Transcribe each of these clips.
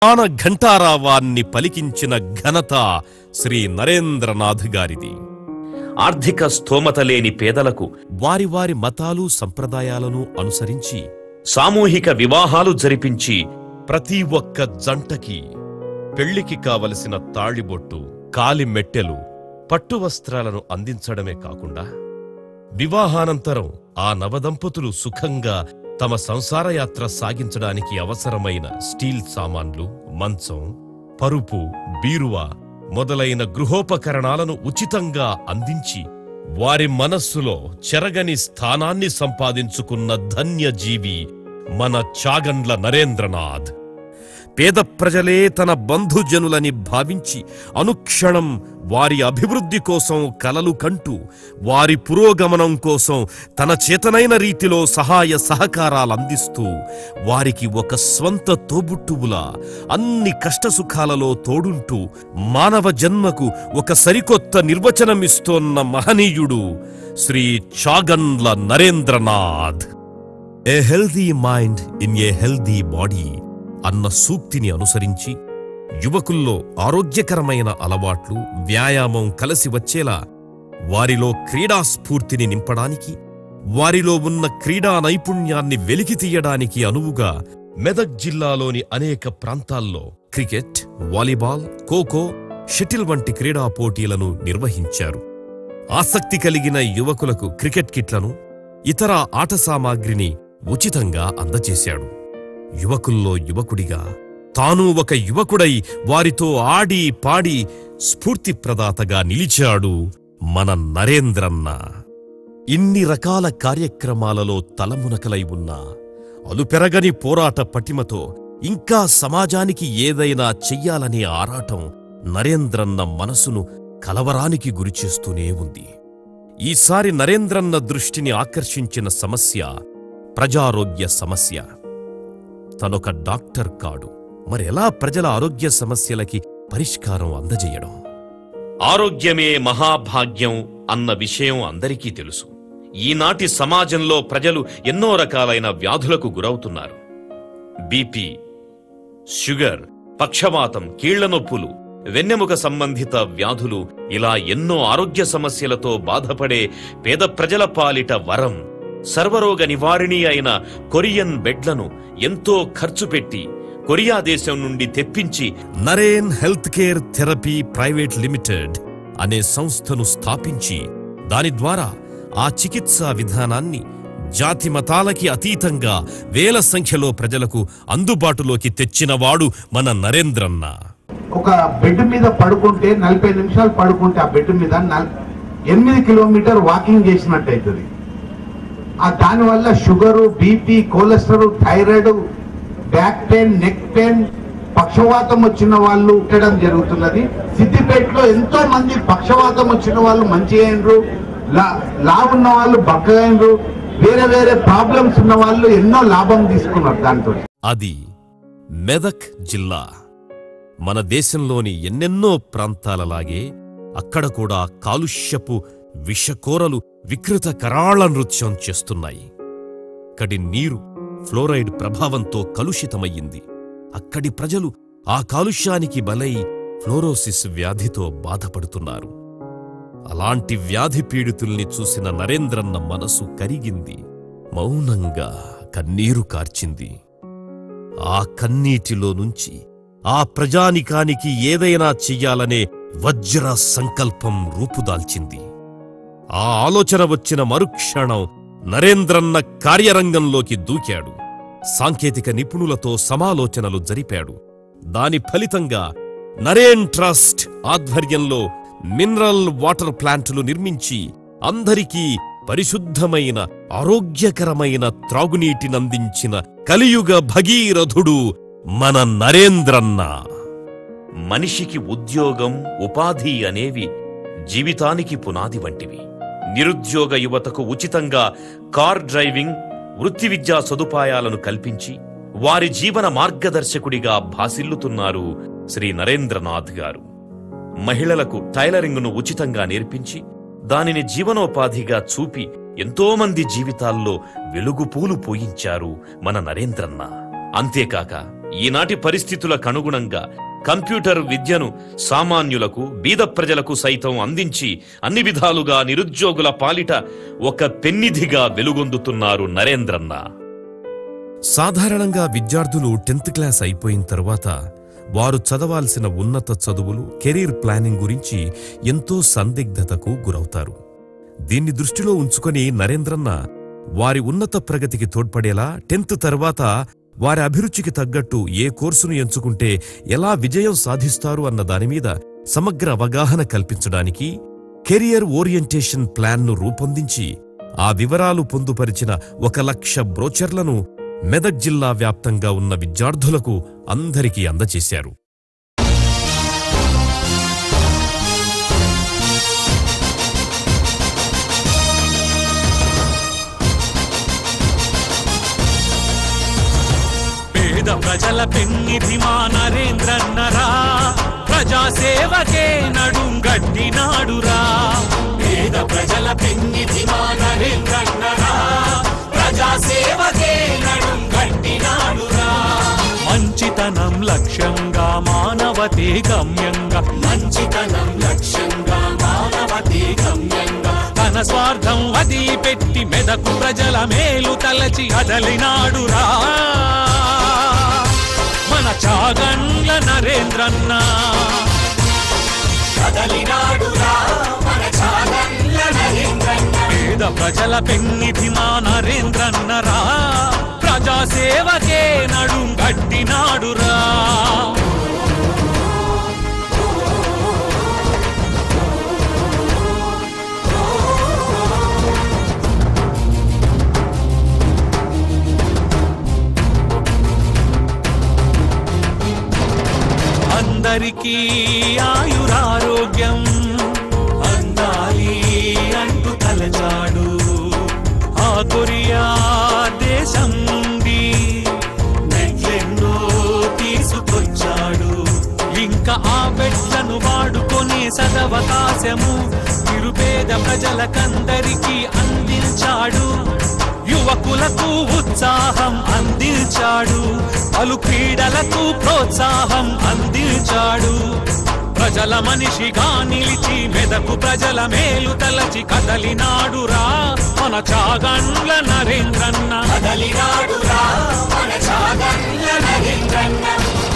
ఆన ఘంటారావాన్ని పలికించిన ఘనత శ్రీ నరేంద్రనాథ్ గారిది ఆర్థిక స్థోమత లేని పేదలకు వారి వారి మతాలు సంప్రదాయాలను అనుసరించి సామూహిక వివాహాలు జరిపించి ప్రతి ఒక్క జంటకి పెళ్లికి కావలసిన తాళిబొట్టు కాలి మెట్టెలు పట్టు వస్త్రాలను అందించడమే కాకుండా వివాహానంతరం ఆ నవదంపతులు సుఖంగా తమ సంసార యాత్ర సాగించడానికి అవసరమైన స్టీల్ సామాన్లు మంచం పరుపు బీరువా మొదలైన గృహోపకరణాలను ఉచితంగా అందించి వారి మనస్సులో చెరగని స్థానాన్ని సంపాదించుకున్న ధన్యజీవి మన చాగండ్ల నరేంద్రనాథ్ పేద ప్రజలే తన బంధుజనులని భావించి అనుక్షణం వారి అభివృద్ధి కోసం కలలు కంటూ వారి పురోగమనం కోసం తన చేతనైన రీతిలో సహాయ సహకారాలు అందిస్తూ వారికి ఒక స్వంత తోబుట్టువులా అన్ని కష్టసుఖాలలో తోడుంటూ మానవ జన్మకు ఒక సరికొత్త నిర్వచనమిస్తోన్న మహనీయుడు Shri Chagandla Narendranath a healthy mind in a healthy body అన్న సూక్తిని అనుసరించి యువకుల్లో ఆరోగ్యకరమైన అలవాట్లు వ్యాయామం కలిసి వచ్చేలా వారిలో క్రీడా స్ఫూర్తిని నింపడానికి వారిలో ఉన్న క్రీడా నైపుణ్యాన్ని వెలికి తీయడానికి అనువుగా మెదక్ జిల్లాలోని అనేక ప్రాంతాల్లో క్రికెట్ వాలీబాల్ ఖోఖో షటిల్ వంటి క్రీడా పోటీలను నిర్వహించారు ఆసక్తి కలిగిన యువకులకు క్రికెట్ కిట్లను ఇతర ఆట సామాగ్రిని ఉచితంగా అందజేశాడు యువకుల్లో యువకుడిగా తాను ఒక యువకుడై వారితో ఆడి పాడి స్ఫూర్తిప్రదాతగా నిలిచాడు మన నరేంద్రన్న ఇన్ని రకాల కార్యక్రమాలలో తలమునకలై ఉన్న అలుపెరగని పోరాట పటిమతో ఇంకా సమాజానికి ఏదైనా చెయ్యాలనే ఆరాటం నరేంద్రన్న మనసును కలవరానికి గురిచేస్తూనే ఉంది ఈసారి నరేంద్రన్న దృష్టిని ఆకర్షించిన సమస్య ప్రజారోగ్య సమస్య తనొక డాక్టర్ కాడు మరెలా ప్రజల ఆరోగ్య సమస్యలకి పరిష్కారం అందజేయడం ఆరోగ్యమే మహాభాగ్యం అన్న విషయం అందరికీ తెలుసు ఈనాటి సమాజంలో ప్రజలు ఎన్నో రకాలైన వ్యాధులకు గురవుతున్నారు బీపీ షుగర్ పక్షవాతం కీళ్ల నొప్పులు వెన్నెముక సంబంధిత వ్యాధులు ఇలా ఎన్నో ఆరోగ్య సమస్యలతో బాధపడే పేద ప్రజల పాలిట వరం సర్వరోగ నివారిణి అయిన కొరియన్ బెడ్లను ఎంతో ఖర్చు పెట్టి కొరియా దేశం నుండి తెప్పించి Naren health care therapy private limited అనే సంస్థను స్థాపించి దాని ద్వారా ఆ చికిత్సా విధానాన్ని జాతి మతాలకి అతీతంగా వేల సంఖ్యలో ప్రజలకు అందుబాటులోకి తెచ్చినవాడు మన నరేంద్రన్న ఒక బెడ్ మీద పడుకుంటే నలభై నిమిషాలు పడుకుంటే ఆ బెడ్ మీద నల్- ఎనిమిది కిలోమీటర్ వాకింగ్ చేసినట్టు అవుతుంది ఆ దానివల్ల sugar BP cholesterol thyroid back pain neck pain పక్షవాతం వచ్చిన వాళ్ళు ఉండడం జరుగుతున్నది సిద్దిపేటలో ఎంతో మంది పక్షవాతం వచ్చిన వాళ్ళు మంచి అయినరు లా లావు ఉన్న వాళ్ళు బక్కగా అయినరు వేరే వేరే ప్రాబ్లమ్స్ ఉన్న వాళ్ళు ఎన్నో లాభం తీసుకున్నారు దాంతో అది మెదక్ జిల్లా మన దేశంలోని ఎన్నెన్నో ప్రాంతాలలాగే అక్కడ కూడా కాలుష్యపు విషకోరలు వికృత కరాళ నృత్యం చేస్తున్నాయి అక్కడి నీరు ఫ్లోరైడ్ ప్రభావంతో కలుషితమయ్యింది అక్కడి ప్రజలు ఆ కాలుష్యానికి బలై ఫ్లోరోసిస్ వ్యాధితో బాధపడుతున్నారు అలాంటి వ్యాధి పీడితుల్ని చూసిన నరేంద్రన్న మనసు కరిగింది మౌనంగా కన్నీరు కార్చింది ఆ కన్నీటిలో నుంచి ఆ ప్రజానికానికి ఏదైనా చెయ్యాలనే వజ్ర సంకల్పం రూపుదాల్చింది ఆ ఆలోచన వచ్చిన మరుక్షణం నరేంద్రన్న కార్యరంగంలోకి దూకాడు సాంకేతిక నిపుణులతో సమాలోచనలు జరిపాడు దాని ఫలితంగా నరేన్ ట్రస్ట్ ఆధ్వర్యంలో మినరల్ వాటర్ ప్లాంటులు నిర్మించి అందరికీ పరిశుద్ధమైన ఆరోగ్యకరమైన త్రాగునీటినందించిన కలియుగ భగీరథుడు మన నరేంద్రన్న మనిషికి ఉద్యోగం ఉపాధి అనేవి జీవితానికి పునాది వంటివి నిరుద్యోగ యువతకు ఉచితంగా కార్ డ్రైవింగ్ వృత్తి విద్యా సదుపాయాలను కల్పించి వారి జీవన మార్గదర్శకుడిగా భాసిల్లుతున్నారు శ్రీ నరేంద్రనాథ్ గారు మహిళలకు టైలరింగ్ను ఉచితంగా నేర్పించి దానిని జీవనోపాధిగా చూపి ఎంతోమంది జీవితాల్లో వెలుగు పూలు పోయించారు మన నరేంద్రన్న అంతేకాక ఈనాటి పరిస్థితులకు అనుగుణంగా కంప్యూటర్ విద్యను సామాన్యులకు బీద ప్రజలకు సైతం అందించి అన్ని విధాలుగా నిరుద్యోగుల పాలిట ఒక పెన్నిధిగా వెలుగొందుతున్నారు నరేంద్రన్న సాధారణంగా విద్యార్థులు టెన్త్ క్లాస్ అయిపోయిన తర్వాత వారు చదవాల్సిన ఉన్నత చదువులు కెరీర్ ప్లానింగ్ గురించి ఎంతో సందిగ్ధతకు గురవుతారు దీన్ని దృష్టిలో ఉంచుకొని నరేంద్రన్న వారి ఉన్నత ప్రగతికి తోడ్పడేలా టెన్త్ తర్వాత వారి అభిరుచికి తగ్గట్టు ఏ కోర్సును ఎంచుకుంటే ఎలా విజయం సాధిస్తారు అన్న దానిమీద సమగ్ర అవగాహన కల్పించడానికి కెరియర్ ఓరియంటేషన్ ప్లాన్ను రూపొందించి ఆ వివరాలు పొందుపరిచిన ఒక లక్ష బ్రోచర్లను మెదక్ జిల్లా వ్యాప్తంగా ఉన్న విద్యార్థులకు అందరికీ అందజేశారు పేద ప్రజల పెన్నిధి మా నరేంద్రన్నరా ప్రజాసేవకే నడుం గట్టినాడురా పేద ప్రజల పెన్నిధి మా నరేంద్రన్నరా ప్రజాసేవకే నడుం గట్టినాడురా మంచితనం లక్ష్యంగా మానవతే గమ్యంగా మంచితనం లక్ష్యంగా మానవతే గమ్యంగా తన స్వార్థం అది పెట్టి మెదకు ప్రజల మేలు తలచి అదలినాడురా మన చాగండ్ల నరేంద్రన్న కదలినాడురా మన చాగండ్ల నరేంద్రన్న పేద ప్రజల పెన్నిధి మా నరేంద్రన్నరా ప్రజాసేవకే నడుం గట్టినాడురా అందరికీ ఆయురారోగ్యం అందాలి అంటూ తలచాడు ఆ కొరియా దేశం నుండి నెట్లెన్నో తీసుకొచ్చాడు ఇంకా ఆ బెడ్లను వాడుకొని సదవకాశము నిరుపేద ప్రజలకందరికీ అందించాడు యువకులకు ఉత్సాహం అందించాడు పలు క్రీడలకు ప్రోత్సాహం అందించాడు ప్రజల మనిషిగా నిలిచి మెదకు ప్రజల మేలు తలచి కదలినాడురా మన చాగండ్ల నరేంద్రన్న కదలినాడురా మన చాగండ్ల నరేంద్రన్న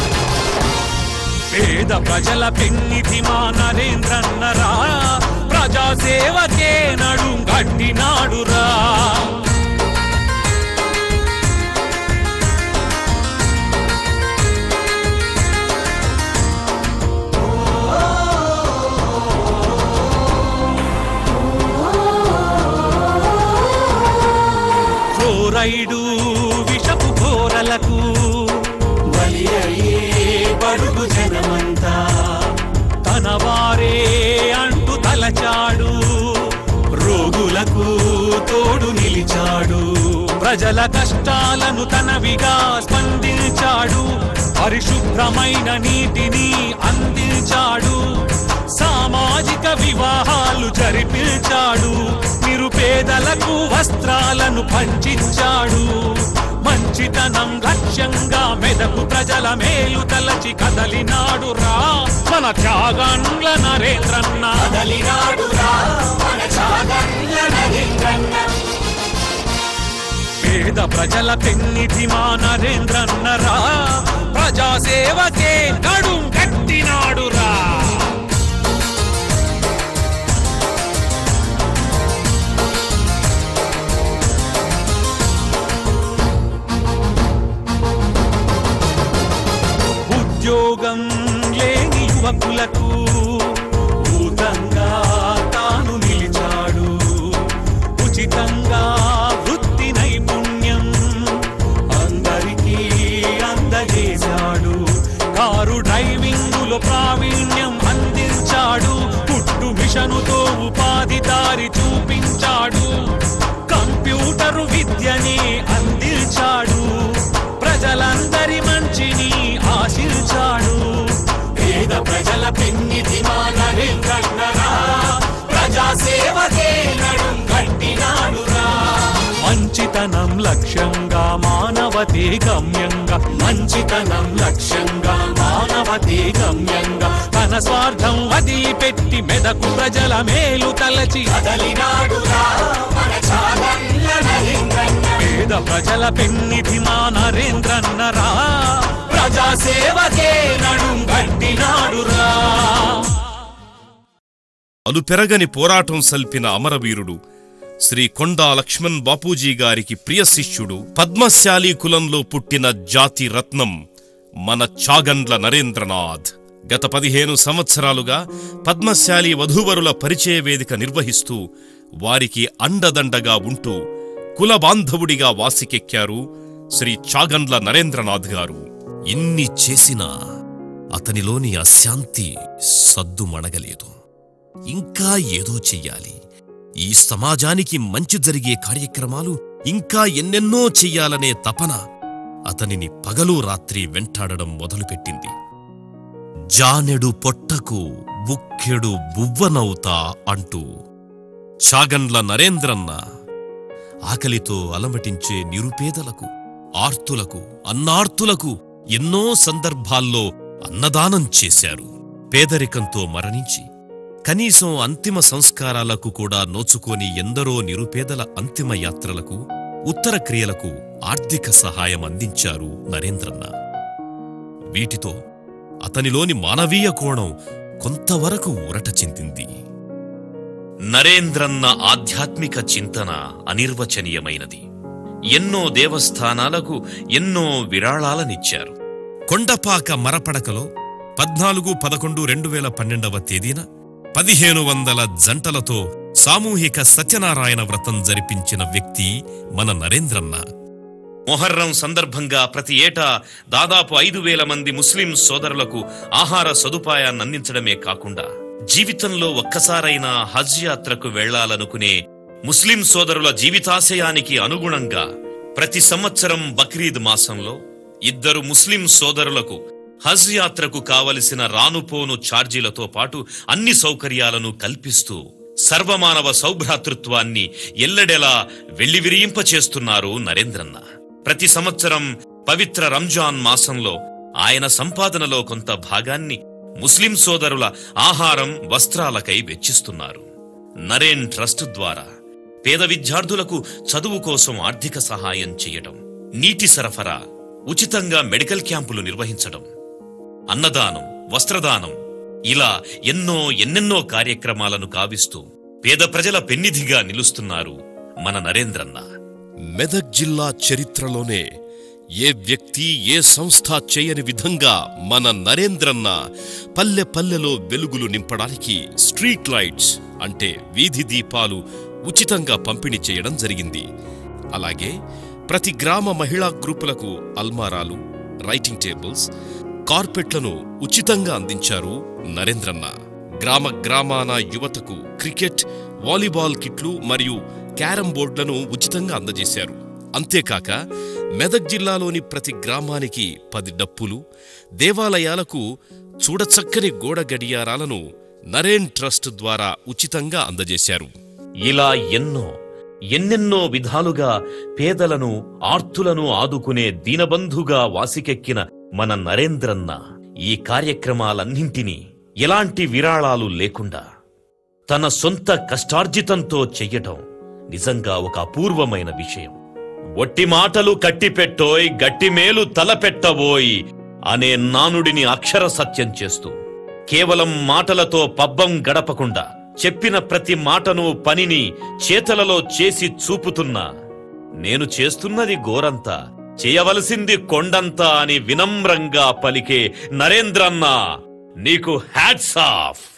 పేద ప్రజల పెన్నిధి మా నరేంద్రన్నరా ప్రజాసేవకే నడుం గట్టినాడురా ఫ్లోరైడు విషపు ఘోరలకు బలి అయ్యే బడుగు జనమంతా తన వారే అంటూ తలచాడు రోగులకు తోడు నిలిచాడు ప్రజల కష్టాలను తనవిగా స్పందించాడు పరిశుభ్రమైన నీటిని అందించాడు సామాజిక వివాహాలు జరిపించాడు నిరుపేదలకు వస్త్రాలను పంచించాడు మంచితనం లక్ష్యంగా మెదకు ప్రజల మేలు తలచి కదలినాడు రా మన త్యాగండ్ల నరేంద్రన్న కదలినాడు రా మన త్యాగండ్ల నరేంద్రన్న పేద ప్రజల పెన్నిధి మా నరేంద్రన్నరా ప్రజాసేవకే నడుం కట్టినాడురా ఉద్యోగం లేని యువకులకు ఊతంగా తాను నిలిచాడు ఉచితంగా వృత్తి నైపుణ్యం అందరికీ అందజేశాడు కారు డ్రైవింగులో ప్రావీణ్యం అందించాడు పుట్టు మిషనుతో ఉపాధి దారి చూపించాడు కంప్యూటరు విద్యని అందించాడు ప్రజలందరి మంచిని ఆశించాడు పేద ప్రజల పెన్నిధి మా నరేంద్రన్నరా ప్రజాసేవకే నడుం కట్టినాడురా మంచిత మంచితనం లక్ష్యంగా మానవతే గమ్యంగా మంచితనం లక్ష్యంగా మానవతే గమ్యంగా తన స్వార్థం వదిలిపెట్టి మెదకు ప్రజల మేలు తలచి అదలినాడురా మన చాగండ్ల నరేంద్రన్న. పేద ప్రజల పెన్నిధి మా నరేంద్రన్నరా ప్రజాసేవకే నడుం గట్టినాడురా అలుపెరగని పోరాటం సల్పిన అమరవీరుడు శ్రీ కొండా లక్ష్మణ్ బాపూజీ గారికి ప్రియ శిష్యుడు పద్మశాలి కులంలో పుట్టిన జాతి రత్నం మన చాగండ్ల నరేంద్రనాథ్ గత పదిహేను సంవత్సరాలుగా పద్మశాలి వధూవరుల పరిచయ వేదిక నిర్వహిస్తూ వారికి అండదండగా ఉంటూ కుల బాంధవుడిగా వాసికెక్కారు శ్రీ చాగండ్ల నరేంద్రనాథ్ గారు ఇన్ని చేసినా అతనిలోని అశాంతి సద్దుమణగలేదు ఇంకా ఏదో చెయ్యాలి ఈ సమాజానికి మంచి జరిగే కార్యక్రమాలు ఇంకా ఎన్నెన్నో చెయ్యాలనే తపన అతనిని పగలు రాత్రి వెంటాడడం మొదలుపెట్టింది జానెడు పొట్టకు బుక్కెడు బువ్వనవుతా అంటూ చాగండ్ల నరేంద్రన్న ఆకలితో అలమటించే నిరుపేదలకు ఆర్తులకు అన్నార్తులకు ఎన్నో సందర్భాల్లో అన్నదానం చేశారు పేదరికంతో మరణించి కనీసం అంతిమ సంస్కారాలకు కూడా నోచుకోని ఎందరో నిరుపేదల అంతిమ యాత్రలకు ఉత్తర క్రియలకు ఆర్థిక సహాయం అందించారు నరేంద్రన్న వీటితో అతనిలోని మానవీయ కోణం కొంతవరకు ఊరట చెందింది నరేంద్రన్న ఆధ్యాత్మిక చింతన అనిర్వచనీయమైనది ఎన్నో దేవస్థానాలకు ఎన్నో విరాళాలనిచ్చారు కొండపాక మరపడకలో పద్నాలుగు పదకొండు రెండు వేల పన్నెండవ తేదీన పదిహేను వందల జంటలతో సామూహిక సత్యనారాయణ వ్రతం జరిపించిన వ్యక్తి మన నరేంద్రన్న మొహర్రం సందర్భంగా ప్రతి ఏటా దాదాపు ఐదు వేల మంది ముస్లిం సోదరులకు ఆహార సదుపాయాన్ని అందించడమే కాకుండా జీవితంలో ఒక్కసారైనా హజ్ యాత్రకు వెళ్లాలనుకునే ముస్లిం సోదరుల జీవితాశయానికి అనుగుణంగా ప్రతి సంవత్సరం బక్రీద్ మాసంలో ఇద్దరు ముస్లిం సోదరులకు హజ్ యాత్రకు కావలసిన రానుపోను ఛార్జీలతో పాటు అన్ని సౌకర్యాలను కల్పిస్తూ సర్వమానవ సౌభ్రాతృత్వాన్ని ఎల్లడెలా వెళ్లివిరియింపచేస్తున్నారు నరేంద్రన్న ప్రతి సంవత్సరం పవిత్ర రంజాన్ మాసంలో ఆయన సంపాదనలో కొంత భాగాన్ని ముస్లిం సోదరుల ఆహారం వస్త్రాలకై వెచ్చిస్తున్నారు నరేన్ ట్రస్ట్ ద్వారా పేద విద్యార్థులకు చదువు కోసం ఆర్థిక సహాయం చేయటం నీటి సరఫరా ఉచితంగా మెడికల్ క్యాంపులు నిర్వహించడం అన్నదానం వస్త్రదానం ఇలా ఎన్నో ఎన్నెన్నో కార్యక్రమాలను కావిస్తూ పేద ప్రజల పెన్నిధిగా నిలుస్తున్నారు మన నరేంద్రన్న మెదక్ జిల్లా చరిత్రలోనే ఏ వ్యక్తి ఏ సంస్థ చేయని విధంగా మన నరేంద్రన్న పల్లె పల్లెలో వెలుగులు నింపడానికి స్ట్రీట్ లైట్స్ అంటే వీధి దీపాలు ఉచితంగా పంపిణీ చేయడం జరిగింది అలాగే ప్రతి గ్రామ మహిళా గ్రూపులకు అల్మారాలు రైటింగ్ టేబుల్స్ కార్పెట్లను ఉచితంగా అందించారు నరేంద్రన్న గ్రామ గ్రామాన యువతకు క్రికెట్ వాలీబాల్ కిట్లు మరియు క్యారం బోర్డులను ఉచితంగా అందజేశారు అంతేకాక మెదక్ జిల్లాలోని ప్రతి గ్రామానికి పది డప్పులు దేవాలయాలకు చూడచక్కని గోడ గడియారాలను నరేన్ ట్రస్ట్ ద్వారా ఉచితంగా అందజేశారు ఇలా ఎన్నో ఎన్నెన్నో విధాలుగా పేదలను ఆర్తులను ఆదుకునే దీనబంధుగా వాసికెక్కిన మన నరేంద్రన్న ఈ కార్యక్రమాలన్నింటినీ ఎలాంటి విరాళాలు లేకుండా తన సొంత కష్టార్జితంతో చెయ్యటం నిజంగా ఒక అపూర్వమైన విషయం ఒట్టి మాటలు కట్టిపెట్టోయ్ గట్టిమేలు తలపెట్టబోయ్ అనే నానుడిని అక్షర సత్యం చేస్తూ కేవలం మాటలతో పబ్బం గడపకుండా చెప్పిన ప్రతి మాటను పనిని చేతలలో చేసి చూపుతున్నా నేను చేస్తున్నది గోరంతా చేయవలసింది కొండంతా అని వినమ్రంగా పలికే నరేంద్రన్న నీకు హ్యాట్స్ ఆఫ్